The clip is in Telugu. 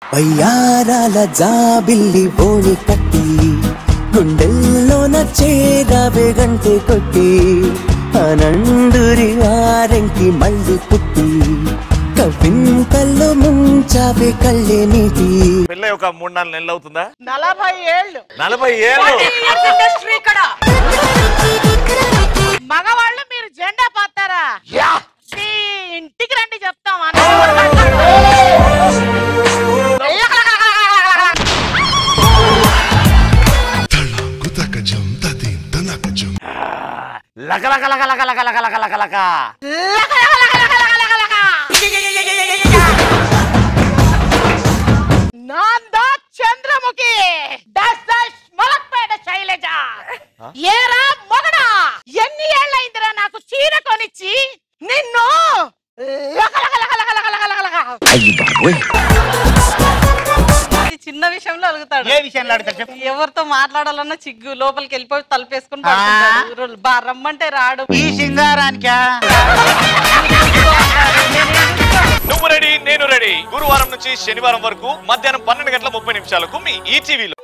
వయ్యారాల జాబిల్లి బోణి కట్టి గుండెల్లోన చేరావే గంటె కొట్టి అనండురి వారెంకి మళ్ళీ పుట్టి కవింతల్లో ముంచావే కళ్ళే నీటి పిల్ల ఒక మూడు నాలుగు నెలలు అవుతుందా నలభై ఏళ్ళు నలభై ఏళ్ళు ఇండస్ట్రీ ఇక్కడ మగవాళ్ళు మీరు జెండా పాతారా మీ ఇంటికి రండి చెప్తాం తళంకు తకజం తదీం తనకజం లక లక లక లక లక లక లక లక లక నాందా చంద్రముఖి దస్ దస్ మలక్పేట శైలజ ఏరా మొగడా ఎన్ని ఏళ్ళైందిరా నాకు చీర కొనిచ్చి నిన్ను లక లక లక లక లక లక లక లక. ఇది చిన్న విషయంలో అడుగుతాడు ఏ విషయంలో అడుగుతాడు చెప్పు ఎవరితో మాట్లాడాలన్నా చిగ్గు లోపలికి వెళ్ళిపోయి తలుపేసుకుని పడుకుంటాడు. బా రమ్మంటే రాడు ఈ సింగారానికా నువ్వు రెడీ నేను రెడీ గురువారం నుంచి శనివారం వరకు మధ్యాహ్నం పన్నెండు గంటల ముప్పై నిమిషాలకు మీ ఈటీవీలో